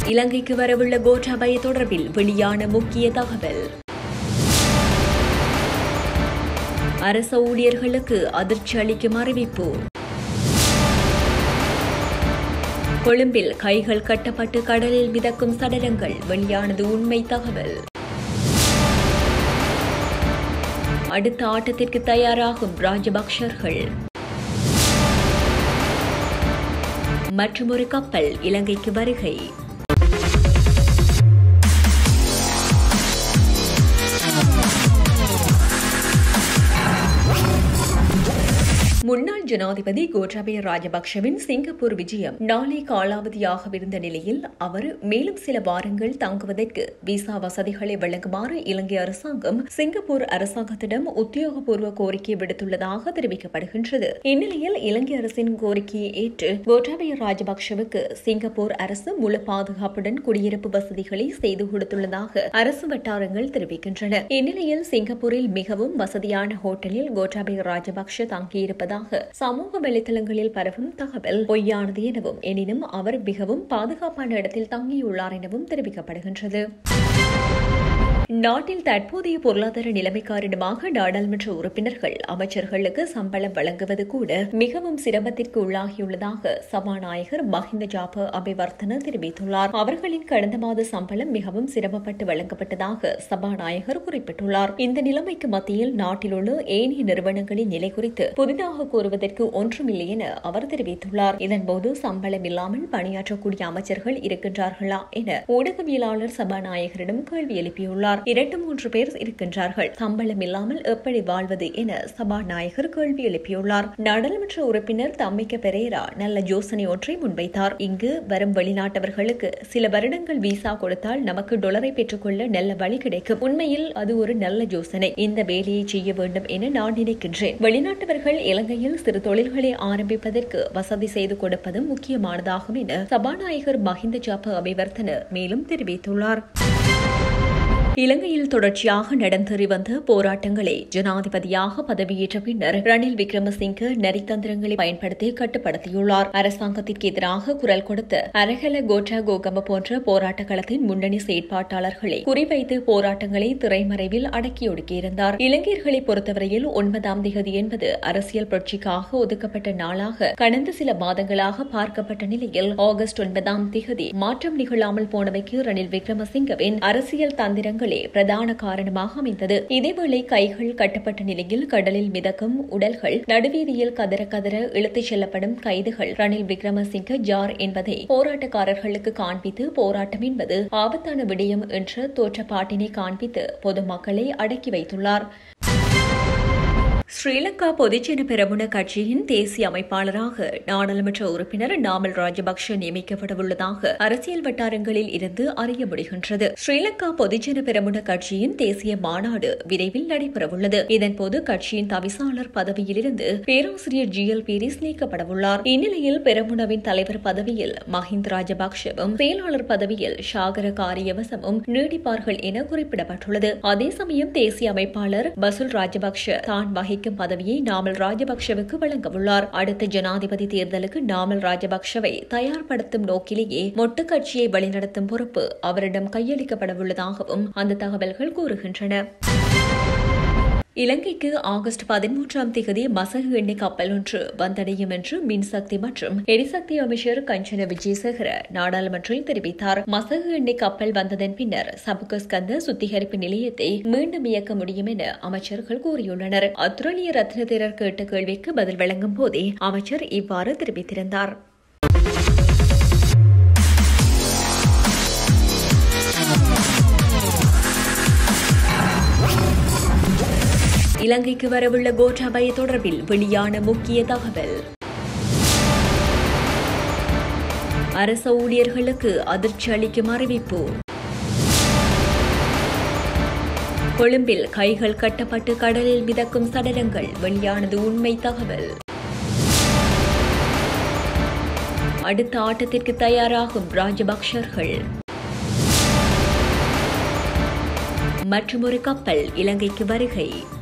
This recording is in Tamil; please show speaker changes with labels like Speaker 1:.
Speaker 1: இலங்கைக்கு வரவுள்ள கோட்டாபய தொடர்பில் வெளியான முக்கிய தகவல் அரச ஊழியர்களுக்கு அதிர்ச்சி அளிக்கும் அறிவிப்பு கொழும்பில் கைகள் கட்டப்பட்டு கடலில் மிதக்கும் சடலங்கள் வெளியானது உண்மை தகவல் அடுத்த ஆட்டத்திற்கு தயாராகும் ராஜபக்ஷர்கள் மற்றொரு கப்பல் இலங்கைக்கு வருகை முன்னாள் ஜனாதிபதி கோட்டாபய ராஜபக்ஷவின் சிங்கப்பூர் விஜயம் நாளை காலாவதியாகவிருந்த நிலையில் அவர் மேலும் சில வாரங்கள் தங்குவதற்கு விசா வசதிகளை வழங்குமாறு இலங்கை அரசாங்கம் சிங்கப்பூர் அரசாங்கத்திடம் உத்தியோகபூர்வ கோரிக்கை விடுத்துள்ளதாக தெரிவிக்கப்படுகின்றது இந்நிலையில் இலங்கை அரசின் கோரிக்கையை ஏற்று கோட்டாபய ராஜபக்ஷவுக்கு சிங்கப்பூர் அரசு முழு பாதுகாப்புடன் குடியிருப்பு வசதிகளை செய்து கொடுத்துள்ளதாக அரசு வட்டாரங்கள் தெரிவிக்கின்றன இந்நிலையில் சிங்கப்பூரில் மிகவும் வசதியான ஹோட்டலில் கோட்டாபய ராஜபக்ஷ தங்கியிருப்பதாக சமூக வலைதளங்களில் பரவும் தகவல் பொய்யானது எனவும் எனினும் அவர் மிகவும் பாதுகாப்பான இடத்தில் தங்கியுள்ளார் எனவும் தெரிவிக்கப்படுகின்றது நாட்டில் தற்போதைய பொருளாதார நிலைமை காரணமாக நாடாளுமன்ற உறுப்பினர்கள் அமைச்சர்களுக்கு சம்பளம் வழங்குவது கூட மிகவும் சிரமத்திற்கு உள்ளாகியுள்ளதாக சபாநாயகர் மஹிந்த ஜாப அபிவர்த்தன தெரிவித்துள்ளார் அவர்களின் கடந்த மாத சம்பளம் மிகவும் சிரமப்பட்டு வழங்கப்பட்டதாக சபாநாயகர் குறிப்பிட்டுள்ளார் இந்த நிலைமைக்கு மத்தியில் நாட்டில் உள்ள ஏனைய நிறுவனங்களின் நிலை குறித்து புதிதாக கூறுவதற்கு ஒன்றுமில்லை என அவர் தெரிவித்துள்ளார் இதன்போது சம்பளம் இல்லாமல் பணியாற்றக்கூடிய அமைச்சர்கள் இருக்கின்றார்களா என ஊடகவியலாளர் சபாநாயகரிடம் கேள்வி எழுப்பியுள்ளார் இரண்டு மூன்று பேர் இருக்கின்றார்கள் சம்பளம் இல்லாமல் எப்படி வாழ்வது என சபாநாயகர் கேள்வி எழுப்பியுள்ளார் நாடாளுமன்ற உறுப்பினர் தம்மிக்க பெரேரா நல்ல யோசனை ஒன்றை முன்வைத்தார் இங்கு வரும் வெளிநாட்டவர்களுக்கு சில வருடங்கள் விசா கொடுத்தால் நமக்கு டொலரை பெற்றுக்கொள்ள நல்ல வழி கிடைக்கும் உண்மையில் அது ஒரு நல்ல யோசனை இந்த வேலையை செய்ய வேண்டும் என நான் நினைக்கின்றேன் வெளிநாட்டவர்கள் இலங்கையில் சிறு தொழில்களை ஆரம்பிப்பதற்கு வசதி செய்து கொடுப்பதும் முக்கியமானதாகும் என சபாநாயகர் மஹிந்த ஜாப அபிவர்த்தன மேலும் தெரிவித்துள்ளார் இலங்கையில் தொடர்ச்சியாக நடந்தேறி வந்த போராட்டங்களை ஜனாதிபதியாக பதவியேற்ற பின்னர் ரணில் விக்ரமசிங்க நரித்தந்திரங்களை பயன்படுத்தி கட்டுப்படுத்தியுள்ளார் அரசாங்கத்திற்கு எதிராக குரல் கொடுத்த அரகல கோட்டா கோகம போன்ற போராட்ட களத்தின் முன்னணி செயற்பாட்டாளர்களை குறிவைத்து போராட்டங்களை திரைமறைவில் அடக்கியொடுக்கியிருந்தார் இலங்கையர்களை பொறுத்தவரையில் ஒன்பதாம் திகதி என்பது அரசியல் புரட்சிக்காக ஒதுக்கப்பட்ட நாளாக கடந்த சில மாதங்களாக பார்க்கப்பட்ட நிலையில் ஆகஸ்ட் ஒன்பதாம் திகதி மாற்றம் நிகழாமல் போனவைக்கு ரணில் விக்ரமசிங்கவின் அரசியல் தந்திரங்கள் விபத்துகளே பிரதான காரணமாக அமைந்தது இதேவேளை கைகள் கட்டப்பட்ட நிலையில் கடலில் மிதக்கும் உடல்கள் நடுவீதியில் கதற கதற இழுத்துச் செல்லப்படும் கைதுகள் ரணில் விக்ரமசிங்க ஜார் என்பதை போராட்டக்காரர்களுக்கு காண்பித்து போராட்டம் என்பது ஆபத்தான விடயம் என்ற தோற்றப்பாட்டினை காண்பித்து பொதுமக்களை அடக்கி வைத்துள்ளார் ஸ்ரீலங்கா பொதுஜன பெரமுன கட்சியின் தேசிய அமைப்பாளராக நாடாளுமன்ற உறுப்பினர் நாமல் ராஜபக்ஷ நியமிக்கப்படவுள்ளதாக அரசியல் வட்டாரங்களில் இருந்து அறிய முடிகின்றது ஸ்ரீலங்கா பொதுஜன பெரமுன கட்சியின் தேசிய மாநாடு விரைவில் நடைபெறவுள்ளது இதன்போது கட்சியின் தவிசாளர் பதவியிலிருந்து பேராசிரியர் ஜி எல் பீரிஸ் நீக்கப்படவுள்ளார் இந்நிலையில் பெரமுனவின் தலைவர் பதவியில் மஹிந்த ராஜபக்ஷவும் செயலாளர் பதவியில் ஷாகர காரியவசமும் நீடிப்பார்கள் என குறிப்பிடப்பட்டுள்ளது அதே சமயம் தேசிய அமைப்பாளர் பசுல் ராஜபக்ஷ தான் வகிக்கும் பதவியை நாமல் ராஜபக்ஷவுக்கு வழங்கவுள்ளார் அடுத்த ஜனாதிபதி தேர்தலுக்கு நாமல் ராஜபக்ஷவை தயார்படுத்தும் நோக்கிலேயே மொட்டு கட்சியை வழிநடத்தும் பொறுப்பு அவரிடம் கையளிக்கப்படவுள்ளதாகவும் அந்த தகவல்கள் கூறுகின்றன இலங்கைக்கு ஆகஸ்ட் பதிமூன்றாம் தேதி மசகு எண்ணெய் கப்பல் ஒன்று வந்தடையும் என்று மின்சக்தி மற்றும் எரிசக்தி அமைச்சர் கஞ்சன விஜயசேகர நாடாளுமன்றில் தெரிவித்தார் மசகு எண்ணெய் கப்பல் வந்ததன் பின்னர் சபுகஸ்கந்த சுத்திகரிப்பு நிலையத்தை மீண்டும் இயக்க முடியும் என அமைச்சர்கள் கூறியுள்ளனர் அத்துரலிய ரத்னதேரர் கேட்ட கேள்விக்கு பதில் வழங்கும் போதே அமைச்சர் இவ்வாறு தெரிவித்திருந்தார் இலங்கைக்கு வரவுள்ள கோட்டாபய தொடர்பில் வெளியான முக்கிய தகவல் அரச ஊழியர்களுக்கு அதிர்ச்சி அளிக்கும் அறிவிப்பு கொழும்பில் கைகள் கட்டப்பட்டு கடலில் மிதக்கும் சடலங்கள் வெளியானது உண்மை தகவல் அடுத்த ஆட்டத்திற்கு தயாராகும் ராஜபக்ஷர்கள் மற்றொரு கப்பல் இலங்கைக்கு வருகை